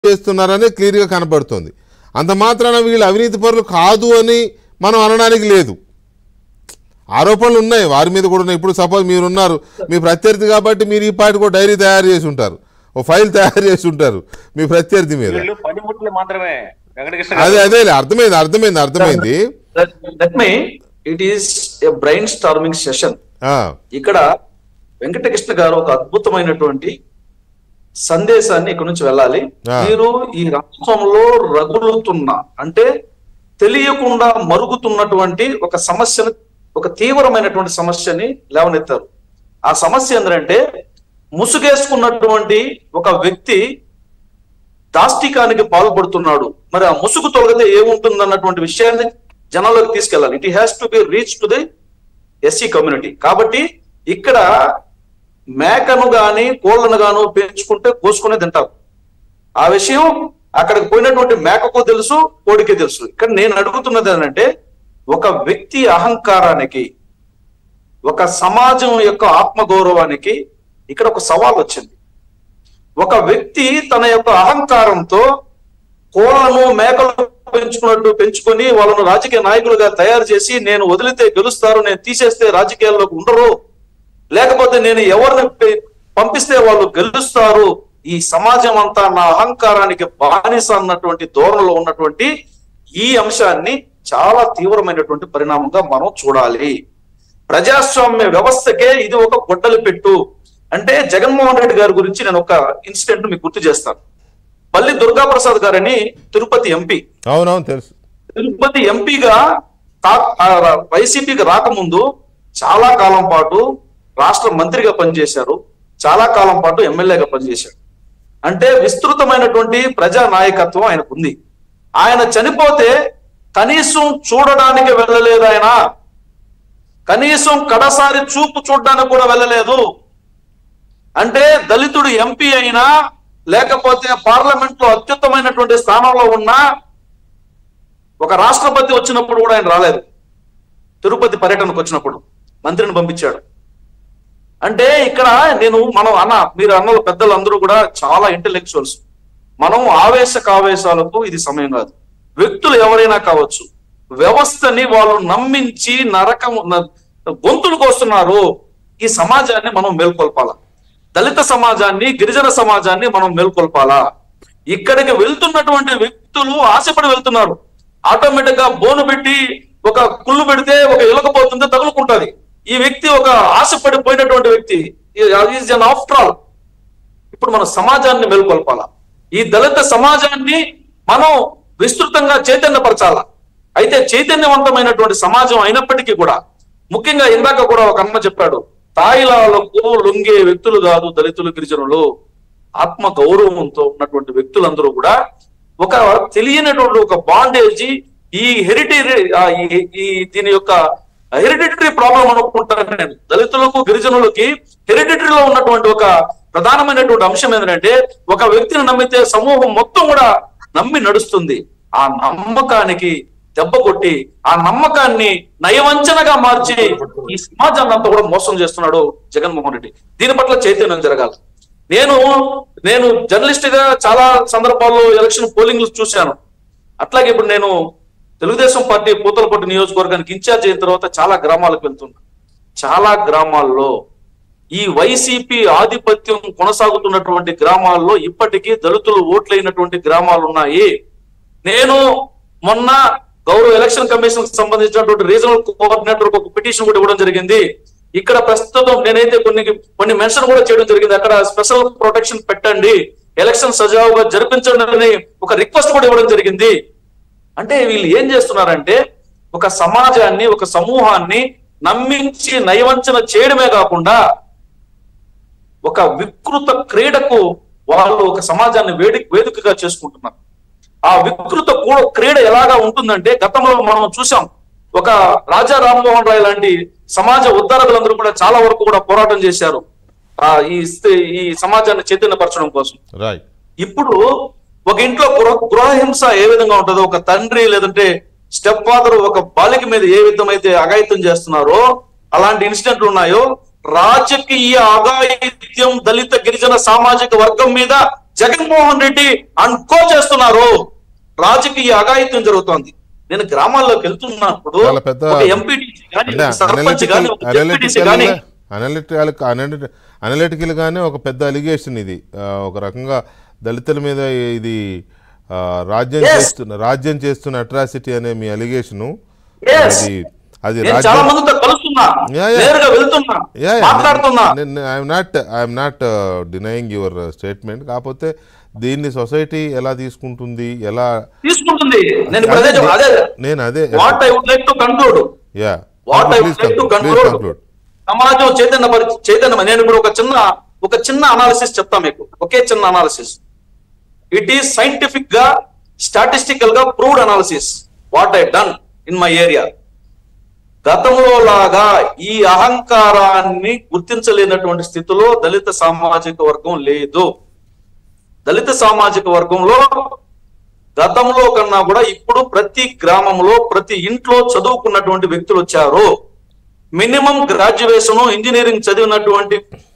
చేస్తున్నారనే క్లియర్గా కనబడుతుంది అంత మాత్రాన వీళ్ళు అవినీతి పరులు కాదు అని మనం అనడానికి లేదు ఆరోపణలు ఉన్నాయి వారి మీద కూడా ఉన్నాయి ఇప్పుడు సపోజ్ మీరు ఉన్నారు మీ ప్రత్యర్థి కాబట్టి మీరు ఈ పాటి కూడా డైరీ తయారు చేసి ఉంటారు ఓ ఫైల్ తయారు చేసి ఉంటారు మీ ప్రత్యర్థి మీద వీళ్ళు పనిముట్లు మాత్రమే వెంకటకృష్ణ అదే గారు అదే అర్థమైంది అర్థమైంది అర్థమైంది let me it is a brainstorming session ఆ, ఇక్కడ వెంకటకృష్ణ గారు ఒక అద్భుతమైనటువంటి సందేశాన్ని ఇక్కడ నుంచి వెళ్ళాలి ఆ. మీరు ఈ రాష్ట్రంలో రగులుతున్న అంటే తెలియకుండా మరుగుతున్నటువంటి ఒక సమస్యను ఒక తీవ్రమైనటువంటి సమస్యని లేవనెత్తారు ఆ సమస్య ఏంటంటే ముసుగేసుకున్నటువంటి ఒక వ్యక్తి దాష్టికానికి పాల్పడుతున్నాడు మరి ఆ ముసుగు తొలగితే ఏముంటుంది అన్నటువంటి విషయాన్ని జనాల్లోకి తీసుకెళ్ళాలి it has to be reach to the SC community కాబట్టి ఇక్కడ మేకను గాని కోళ్లను గాను పెంచుకుంటే కోసుకునే తింటారు ఆ విషయం అక్కడికి పోయినటువంటి మేకకు తెలుసు కోడికి తెలుసు ఇక్కడ నేను అడుగుతున్నది ఏంటంటే ఒక వ్యక్తి అహంకారానికి ఒక సమాజం యొక్క ఆత్మగౌరవానికి ఇక్కడ ఒక సవాల్ వచ్చింది ఒక వ్యక్తి తన యొక్క అహంకారంతో కోళ్లను మేకలు పెంచుకున్నట్టు పెంచుకొని వాళ్ళను రాజకీయ నాయకులుగా తయారు చేసి నేను వదిలితే గెలుస్తారు నేను తీసేస్తే రాజకీయాల్లోకి ఉండరు లేకపోతే నేను ఎవరిని పె- పంపిస్తే వాళ్ళు గెలుస్తారు ఈ సమాజం అంతా నా అహంకారానికి బానిస అన్నటువంటి ధోరణిలో ఉన్నటువంటి ఈ అంశాన్ని చాలా తీవ్రమైనటువంటి పరిణామంగా మనం చూడాలి ప్రజాస్వామ్య వ్యవస్థకే ఇది ఒక గొడ్డలి పెట్టు అంటే జగన్మోహన్ రెడ్డి గారి గురించి నేను ఒక ఇన్సిడెంట్ మీకు గుర్తు చేస్తాను పల్లి దుర్గాప్రసాద్ గారని తిరుపతి ఎంపీ అవునవును తెలుసు తిరుపతి ఎంపీగా వైసీపీకి రాకముందు చాలా కాలం పాటు రాష్ట్ర మంత్రిగా పనిచేశారు చాలా కాలం పాటు ఎమ్మెల్యేగా పనిచేశారు అంటే విస్తృతమైనటువంటి ప్రజా నాయకత్వం ఆయనకు ఉంది ఆయన చనిపోతే కనీసం చూడడానికి వెళ్ళలేదు ఆయన కనీసం కడసారి చూపు చూడడానికి కూడా వెళ్ళలేదు అంటే దళితుడు ఎంపీ అయినా లేకపోతే పార్లమెంట్ లో అత్యుత్తమైనటువంటి స్థానంలో ఉన్నా ఒక రాష్ట్రపతి వచ్చినప్పుడు కూడా ఆయన రాలేదు తిరుపతి పర్యటనకు వచ్చినప్పుడు మంత్రిని పంపించాడు అంటే ఇక్కడ నేను మనం అన్న మీరు అన్న పెద్దలు అందరూ కూడా చాలా ఇంటెలెక్చువల్స్ మనం ఆవేశ కావేశాలకు ఇది సమయం కాదు వ్యక్తులు ఎవరైనా కావచ్చు వ్యవస్థని వాళ్ళు నమ్మించి నరకం న- గొంతులు కోస్తున్నారు ఈ సమాజాన్ని మనం మేల్కొల్పాలా దళిత సమాజాన్ని గిరిజన సమాజాన్ని మనం మేల్కొల్పాలా ఇక్కడికి వెళ్తున్నటువంటి వ్యక్తులు ఆశపడి వెళ్తున్నారు ఆటోమేటిక్ గా బోను పెట్టి ఒక కుళ్ళు పెడితే ఒక ఎలుకపోతుంది తగులుకుంటది ఈ వ్యక్తి ఒక ఆశపడి పోయినటువంటి వ్యక్తి ఈజ్ అన్ ఆఫ్టర్ ఆల్ ఇప్పుడు మన సమాజాన్ని మేల్కొల్పాలా ఈ దళిత సమాజాన్ని మనం విస్తృతంగా చైతన్యపరచాలా అయితే చైతన్యవంతమైనటువంటి సమాజం అయినప్పటికీ కూడా ముఖ్యంగా ఇందాక కూడా ఒక అన్న చెప్పాడు తాయిలాలకు లొంగే వ్యక్తులు కాదు దళితులు గిరిజనులు ఆత్మ గౌరవంతో ఉన్నటువంటి వ్యక్తులందరూ కూడా ఒక తెలియనటువంటి ఒక బాండేజీ ఈ హెరిటరీ ఈ దీని యొక్క హెరిడిటరీ ప్రాబ్లం అనుకుంటాను నేను దళితులకు గిరిజనులకి హెరిడిటరీలో ఉన్నటువంటి ఒక ప్రధానమైనటువంటి అంశం ఏంటంటే ఒక వ్యక్తిని నమ్మితే సమూహం మొత్తం కూడా నమ్మి నడుస్తుంది ఆ నమ్మకానికి దెబ్బ కొట్టి ఆ నమ్మకాన్ని నయవంచనగా మార్చి ఈ సమాజాన్ని అంతా కూడా మోసం చేస్తున్నాడు జగన్మోహన్ రెడ్డి దీని పట్ల చైతన్యం జరగాలి నేను నేను జర్నలిస్ట్ గా చాలా సందర్భాల్లో ఎలక్షన్ పోలింగ్ చూశాను అట్లాగే ఇప్పుడు నేను తెలుగుదేశం పార్టీ పూతలపట్టు నియోజకవర్గానికి ఇన్ఛార్జ్ అయిన తర్వాత చాలా గ్రామాలకు వెళ్తున్నా చాలా గ్రామాల్లో ఈ వైసీపీ ఆధిపత్యం కొనసాగుతున్నటువంటి గ్రామాల్లో ఇప్పటికీ దళితులు ఓట్లైనటువంటి గ్రామాలు ఉన్నాయి నేను మొన్న గౌరవ ఎలక్షన్ కమిషన్ కి సంబంధించినటువంటి రీజనల్ కోఆర్డినేటర్ ఒక పిటిషన్ కూడా ఇవ్వడం జరిగింది ఇక్కడ ప్రస్తుతం నేనైతే కొన్ని కొన్ని మెన్షన్ కూడా చేయడం జరిగింది అక్కడ స్పెషల్ ప్రొటెక్షన్ పెట్టండి ఎలక్షన్ సజావుగా జరిపించండి అని ఒక రిక్వెస్ట్ కూడా ఇవ్వడం జరిగింది అంటే వీళ్ళు ఏం చేస్తున్నారంటే ఒక సమాజాన్ని ఒక సమూహాన్ని నమ్మించి నయవంచన చేయడమే కాకుండా ఒక వికృత క్రీడకు వాళ్ళు ఒక సమాజాన్ని వేడి వేదికగా చేసుకుంటున్నారు ఆ వికృత కూ- క్రీడ ఎలాగా ఉంటుందంటే గతంలో మనం చూసాం ఒక రాజా రామ్మోహన్ రాయ్ లాంటి సమాజ ఉద్ధారకులందరూ కూడా చాలా వరకు కూడా పోరాటం చేశారు ఆ ఈ స్థి- ఈ సమాజాన్ని చైతన్యపరచడం కోసం రైట్ ఇప్పుడు ఒక ఇంట్లో గృహ గృహహింస ఏ విధంగా ఉంటుందో ఒక తండ్రి లేదంటే స్టెప్ ఫాదర్ ఒక బాలిక మీద ఏ విధమైతే అఘాయిత్యం చేస్తున్నారో అలాంటి ఇన్సిడెంట్లు ఉన్నాయో రాజకీయ అఘాయిత్యం దళిత గిరిజన సామాజిక వర్గం మీద జగన్మోహన్ రెడ్డి అన్కో చేస్తున్నారు రాజకీయ అఘాయిత్యం జరుగుతోంది నేను గ్రామాల్లోకి వెళ్తున్నప్పుడు చాలా పెద్ద ఒక ఎంపీటీసీ కానీ అంటే ఒక సర్పంచ్ కానీ ఒక జెడ్పీటీసీ కానీ అనలిటికల్ అనలిటికల్ గానే ఒక పెద్ద అలిగేషన్ ఇది ఆ, ఒక రకంగా దళితుల మీద ఇది ఆ, రాజ్యం Yes. చేస్తున్న రాజ్యం చేస్తున్న అట్రాసిటీ అనే మీ అలిగేషను Yes. అది అది నేను చాలా రాజ్యం మందితో కలుస్తున్నా Yeah, yeah. నేరుగా వెళ్తున్నా మాట్లాడుతున్నా I'm not I'm not denying your statement కాకపోతే దీన్ని సొసైటీ ఎలా తీసుకుంటుంది ఎలా తీసుకుంటుంది నేను ఇప్పుడు అదే చెప్ప- అదే నేను అదే what I would like to conclude yeah what I please would like to please conclude conclude సమాజం చైతన్య పరి- చైతన్యం నేను ఇప్పుడు ఒక చిన్న ఒక చిన్న అనాలిసిస్ చెప్తా మీకు ఒకే చిన్న అనాలిసిస్ ఇట్ ఈస్ సైంటిఫిక్ గా స్టాటిస్టికల్ గా proved analysis what I done in my area గతంలో లాగా ఈ అహంకారాన్ని గుర్తించలేనటువంటి స్థితిలో దళిత సామాజిక వర్గం లేదు దళిత సామాజిక వర్గంలో గతంలో కన్నా కూడా ఇప్పుడు ప్రతి గ్రామంలో ప్రతి ఇంట్లో చదువుకున్నటువంటి వ్యక్తులు వచ్చారు మినిమం గ్రాడ్యుయేషన్ ఇంజనీరింగ్ చదివినటువంటి